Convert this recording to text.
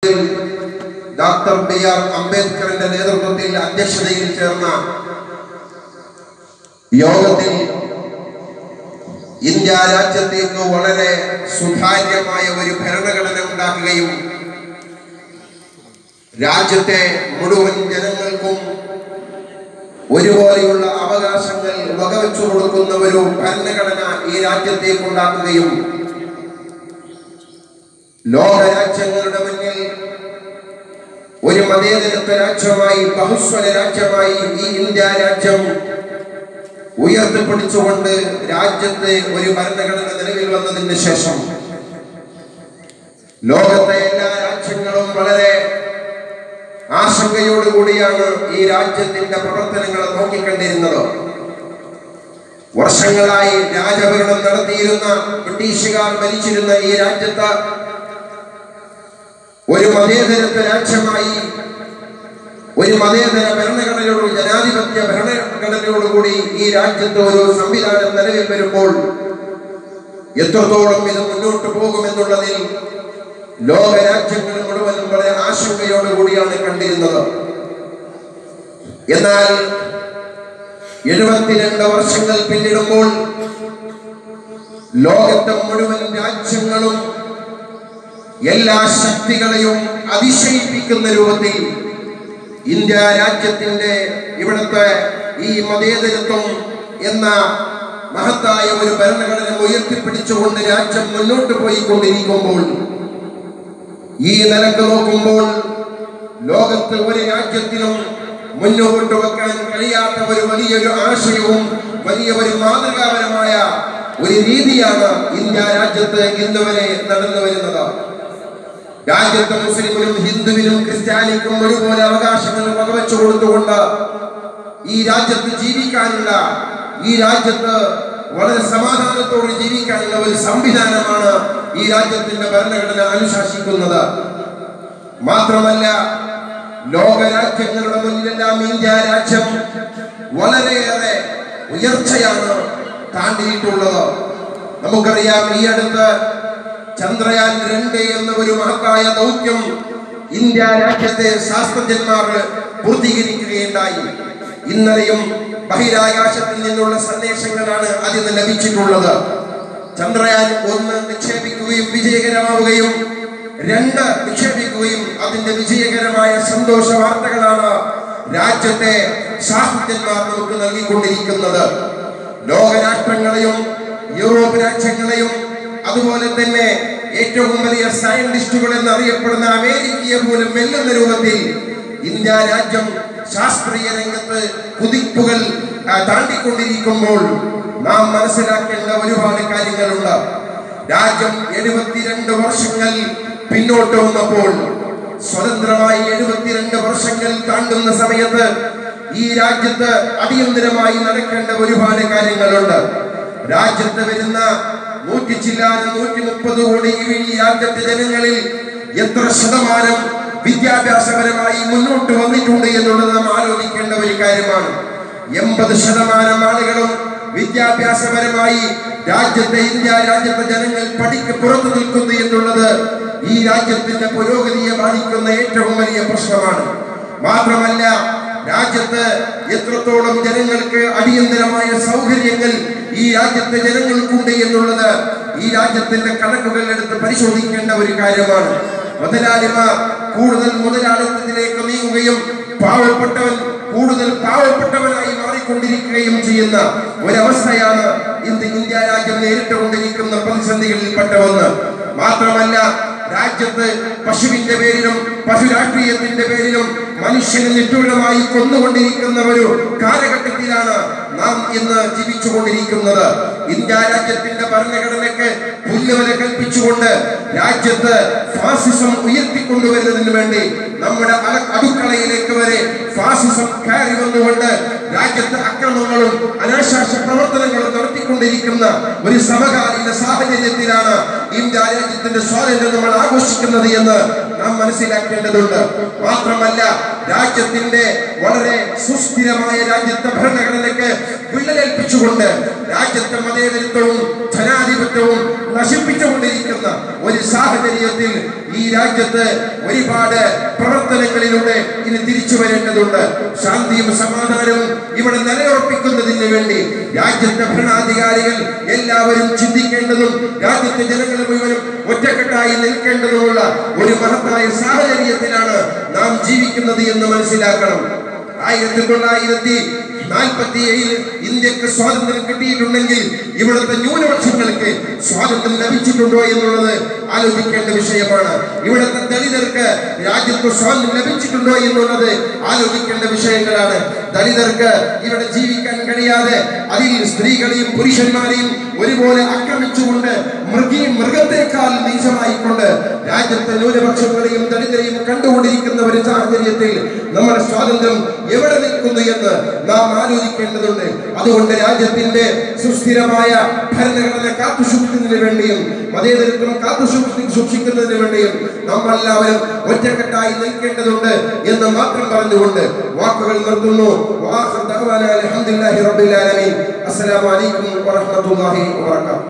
doctor B R അംബേദ്കറിന്റെ നേതൃത്വത്തിൽ അധ്യക്ഷതയിൽ ചേർന്ന യോഗത്തിൽ ഇന്ത്യ രാജ്യത്തേക്ക് വളരെ സുതാര്യമായ ഒരു ഭരണഘടന ഉണ്ടാക്കുകയും രാജ്യത്തെ മുഴുവൻ ജനങ്ങൾക്കും ഒരുപോലെയുള്ള അവകാശങ്ങൾ വകവെച്ചു കൊടുക്കുന്ന ഒരു ഭരണഘടന ഈ രാജ്യത്തേക്ക് ഉണ്ടാക്കുകയും ലോക രാജ്യങ്ങളുടെ മുന്നിൽ ഒരു മതേതരത്വ രാജ്യമായി ബഹുസ്വര രാജ്യമായി ഈ ഇന്ത്യ രാജ്യം ഉയർത്തിപ്പിടിച്ചുകൊണ്ട് രാജ്യത്ത് ഒരു ഭരണഘടന നിലവിൽ വന്നതിന് ശേഷം ലോകത്തെ എല്ലാ രാജ്യങ്ങളും വളരെ ആശങ്കയോടുകൂടിയാണ് ഈ രാജ്യത്തിന്റെ പ്രവർത്തനങ്ങളെ നോക്കിക്കണ്ടിരുന്നത് വർഷങ്ങളായി രാജഭരണം നടത്തിയിരുന്ന ബ്രിട്ടീഷുകാർ ഭരിച്ചിരുന്ന ഈ രാജ്യത്ത് ഒരു മതേതരത്വ രാജ്യമായി ഒരു മതേതര ഭരണഘടനയോട് ജനാധിപത്യ ഭരണഘടനയോടുകൂടി ഈ രാജ്യത്ത് ഒരു സംവിധാനം നിലവിൽ വരുമ്പോൾ എത്രത്തോളം ഇത് മുന്നോട്ട് പോകുമെന്നുള്ളതിൽ ലോക രാജ്യങ്ങൾ മുഴുവനും വളരെ ആശങ്കയോടുകൂടിയാണ് കണ്ടിരുന്നത് എന്നാൽ എഴുപത്തിരണ്ട് വർഷങ്ങൾ പിന്നിടുമ്പോൾ ലോകത്തെ മുഴുവൻ രാജ്യങ്ങളും എല്ലാ ശക്തികളെയും അതിശയിപ്പിക്കുന്ന രൂപത്തിൽ ഇന്ത്യ രാജ്യത്തിന്റെ ഇവിടുത്തെ ഈ മതേതരത്വം എന്ന മഹത്തായ ഒരു ഭരണഘടന ഉയർത്തിപ്പിടിച്ചുകൊണ്ട് രാജ്യം മുന്നോട്ട് പോയിക്കൊണ്ടിരിക്കുമ്പോൾ ഈ നിലക്ക് നോക്കുമ്പോൾ ലോകത്ത് ഒരു രാജ്യത്തിനും മുന്നോട്ട് വെക്കാൻ കഴിയാത്ത ഒരു വലിയൊരു ആശയവും വലിയ ഒരു മാതൃകാപരമായ ഒരു രീതിയാണ് ഇന്ത്യ രാജ്യത്ത് ഇന്ന് വരെ നടന്നു വരുന്നത് രാജ്യത്തെ മുസ്ലിമിനും ഹിന്ദുവിനും ക്രിസ്ത്യാനിക്കും ഒരുപോലെ അവകാശങ്ങൾ വകവെച്ചു കൊടുത്തുകൊണ്ട് ഈ രാജ്യത്ത് ജീവിക്കാനുള്ള ഈ രാജ്യത്ത് വളരെ സമാധാനത്തോടെ ജീവിക്കാനുള്ള ഒരു സംവിധാനമാണ് ഈ രാജ്യത്തിന്റെ ഭരണഘടന അനുശാസിക്കുന്നത് മാത്രമല്ല ലോക രാജ്യങ്ങളുടെ മുന്നിലെല്ലാം ഇന്ത്യ രാജ്യം വളരെയേറെ ഉയർച്ചയാണ് താണ്ടിയിട്ടുള്ളത് നമുക്കറിയാം ഈ അടുത്ത് ചന്ദ്രയാൻ രണ്ട് എന്ന ഒരു മഹത്തായ ദൗത്യം ഇന്ത്യ രാജ്യത്തെ ശാസ്ത്രജ്ഞന്മാർ പൂർത്തീകരിക്കുകയുണ്ടായി ഇന്നലെയും ബഹിരാകാശത്തിൽ നിന്നുള്ള സന്ദേശങ്ങളാണ് അതിന് ലഭിച്ചിട്ടുള്ളത് ചന്ദ്രയാൻ ഒന്ന് നിക്ഷേപിക്കുകയും വിജയകരമാവുകയും രണ്ട് നിക്ഷേപിക്കുകയും അതിന്റെ വിജയകരമായ സന്തോഷ വാർത്തകളാണ് രാജ്യത്തെ ശാസ്ത്രജ്ഞന്മാർ നമുക്ക് നൽകിക്കൊണ്ടിരിക്കുന്നത് ലോകരാഷ്ട്രങ്ങളെയും യൂറോപ്പ് രാജ്യങ്ങളെയും അതുപോലെ തന്നെ ഏറ്റവും വലിയ സയന്റിസ്റ്റുകൾ എന്നറിയപ്പെടുന്ന അമേരിക്കയെ പോലും വെല്ലുന്ന രൂപത്തിൽ ഇന്ത്യ രാജ്യം ശാസ്ത്രീയ രംഗത്ത് കുതിപ്പുകൾ ആ, താണ്ടിക്കൊണ്ടിരിക്കുമ്പോൾ നാം മനസ്സിലാക്കേണ്ട ഒരുപാട് കാര്യങ്ങളുണ്ട് രാജ്യം എഴുപത്തിരണ്ട് വർഷങ്ങൾ പിന്നോട്ട് വന്നപ്പോൾ സ്വതന്ത്രമായി എഴുപത്തിരണ്ട് വർഷങ്ങൾ താണ്ടുന്ന സമയത്ത് ഈ രാജ്യത്ത് അടിയന്തരമായി നടക്കേണ്ട ഒരുപാട് കാര്യങ്ങളുണ്ട് രാജ്യത്ത് വരുന്ന നൂറ്റി ചില്ലാനും നൂറ്റി മുപ്പത് കോടി ഈ രാജ്യത്തെ ജനങ്ങളിൽ എത്ര ശതമാനം വിദ്യാഭ്യാസപരമായി മുന്നോട്ട് വന്നിട്ടുണ്ട് എന്നുള്ളത് നാം ആലോചിക്കേണ്ട ഒരു കാര്യമാണ് എൺപത് ശതമാനം ആളുകളും വിദ്യാഭ്യാസപരമായി രാജ്യത്തെ ഇന്ത്യ രാജ്യത്തെ ജനങ്ങൾ പഠിക്ക് പുറത്തു നിൽക്കുന്നു എന്നുള്ളത് ഈ രാജ്യത്തിന്റെ പുരോഗതിയെ ബാധിക്കുന്ന ഏറ്റവും വലിയ പ്രശ്നമാണ് മാത്രമല്ല രാജ്യത്ത് എത്രത്തോളം ജനങ്ങൾക്ക് അടിയന്തരമായ സൗകര്യങ്ങൾ ഈ രാജ്യത്തെ ജനങ്ങൾക്കുണ്ട് എന്നുള്ളത് ഈ രാജ്യത്തിന്റെ കണക്കുകൾ എടുത്ത് പരിശോധിക്കേണ്ട ഒരു കാര്യമാണ് മുതലാളിമാർ കൂടുതൽ മുതലാളിത്തത്തിലേക്ക് നീങ്ങുകയും പാവപ്പെട്ടവൻ കൂടുതൽ പാവപ്പെട്ടവനായി മാറിക്കൊണ്ടിരിക്കുകയും ചെയ്യുന്ന ഒരവസ്ഥയാണ് ഇന്ന് ഇന്ത്യ രാജ്യം നേരിട്ടുകൊണ്ടിരിക്കുന്ന പ്രതിസന്ധികളിൽപ്പെട്ട ഒന്ന് മാത്രമല്ല രാജ്യത്ത് പശുവിന്റെ പേരിലും പശു രാഷ്ട്രീയത്തിന്റെ പേരിലും മനുഷ്യനെ നിഷ്ഠൂരമായി കൊന്നുകൊണ്ടിരിക്കുന്ന ഒരു കാലഘട്ടത്തിലാണ് നാം ഇന്ന് ജീവിച്ചുകൊണ്ടിരിക്കുന്നത് ഇന്ത്യ രാജ്യത്തിന്റെ ഭരണഘടനയ്ക്ക് പുല്ലുവില കൽപ്പിച്ചുകൊണ്ട് രാജ്യത്ത് ഫാസിസം ഉയർത്തിക്കൊണ്ടുവരുന്നതിന് വേണ്ടി നമ്മുടെ അല- അടുക്കളയിലേക്ക് വരെ ഫാസിസം കയറി വന്നുകൊണ്ട് രാജ്യത്ത് അക്രമങ്ങളും അനാശാസ പ്രവർത്തനങ്ങളും നടത്തിക്കൊണ്ടിരിക്കുന്ന ഒരു സമകാലീന സാഹചര്യത്തിലാണ് ഇന്ത്യ രാജ്യത്തിന്റെ സ്വാതന്ത്ര്യം നമ്മൾ ആഘോഷിക്കുന്നത് എന്ന് നാം മനസ്സിലാക്കേണ്ടതുണ്ട് മാത്രമല്ല രാജ്യത്തിന്റെ വളരെ സുസ്ഥിരമായ രാജ്യത്തെ ഭരണഘടനയ്ക്ക് വിള്ളലേൽപ്പിച്ചുകൊണ്ട് രാജ്യത്തെ മതേതരത്വവും ജനാധിപത്യവും നശിപ്പിച്ചുകൊണ്ടിരിക്കുന്ന ഒരു സാഹചര്യത്തിൽ ഈ രാജ്യത്ത് ഒരുപാട് പ്രവർത്തനങ്ങളിലൂടെ ഇനി തിരിച്ചു വരേണ്ടതുണ്ട് ശാന്തിയും സമാധാനവും ഇവിടെ നിലയുറപ്പിക്കുന്നതിന് വേണ്ടി രാജ്യത്തെ ഭരണാധികാരികൾ എല്ലാവരും ചിന്തിക്കേണ്ടതും രാജ്യത്തെ ജനങ്ങൾ മുഴുവനും ഒറ്റക്കെട്ടായി നിൽക്കേണ്ടതുമുള്ള ഒരു മഹത്തായ സാഹചര്യത്തിലാണ് നാം ജീവിക്കുന്നത് എന്ന് മനസ്സിലാക്കണം ആയിരത്തി തൊള്ളായിരത്തി നാൽപ്പത്തി ഏഴിൽ ഇന്ത്യക്ക് സ്വാതന്ത്ര്യം കിട്ടിയിട്ടുണ്ടെങ്കിൽ ഇവിടുത്തെ ന്യൂനപക്ഷങ്ങൾക്ക് സ്വാതന്ത്ര്യം ലഭിച്ചിട്ടുണ്ടോ എന്നുള്ളത് ആലോചിക്കേണ്ട വിഷയമാണ് ഇവിടുത്തെ ദളിതർക്ക് രാജ്യത്ത് സ്വാതന്ത്ര്യം ലഭിച്ചിട്ടുണ്ടോ എന്നുള്ളത് ആലോചിക്കേണ്ട വിഷയങ്ങളാണ് ദളിതർക്ക് ഇവിടെ ജീവിക്കാൻ കഴിയാതെ അതിൽ സ്ത്രീകളെയും പുരുഷന്മാരെയും ഒരുപോലെ ആക്രമിച്ചുകൊണ്ട് മൃഗീ മൃഗത്തെക്കാൾ നീചമായിക്കൊണ്ട് രാജ്യത്തെ ന്യൂനപക്ഷങ്ങളെയും ദളിതരെയും കണ്ടുകൊണ്ടിരിക്കുന്ന ഒരു സാഹചര്യത്തിൽ നമ്മുടെ സ്വാതന്ത്ര്യം എവിടെ നിൽക്കുന്നു എന്ന് നാം ആലോചിക്കേണ്ടതുണ്ട് അതുകൊണ്ട് രാജ്യത്തിന്റെ സുസ്ഥിരമായ ഭരണഘടന കാത്തുസൂക്ഷിക്കുന്നതിന് വേണ്ടിയും മതേതരത്വം കാത്തുസൂക്ഷി സൂക്ഷിക്കുന്നതിന് വേണ്ടിയും നമ്മളെല്ലാവരും ഒറ്റക്കെട്ടായി നിൽക്കേണ്ടതുണ്ട് എന്ന് മാത്രം പറഞ്ഞുകൊണ്ട് വാക്കുകൾ നിർത്തുന്നു വാഹ ദഅ്വാനാ അൽഹംദുലില്ലാഹി റബ്ബിൽ ആലമീൻ അസ്സലാമു അലൈക്കും വറഹ്മത്തുള്ളാഹി വബറകാതുഹു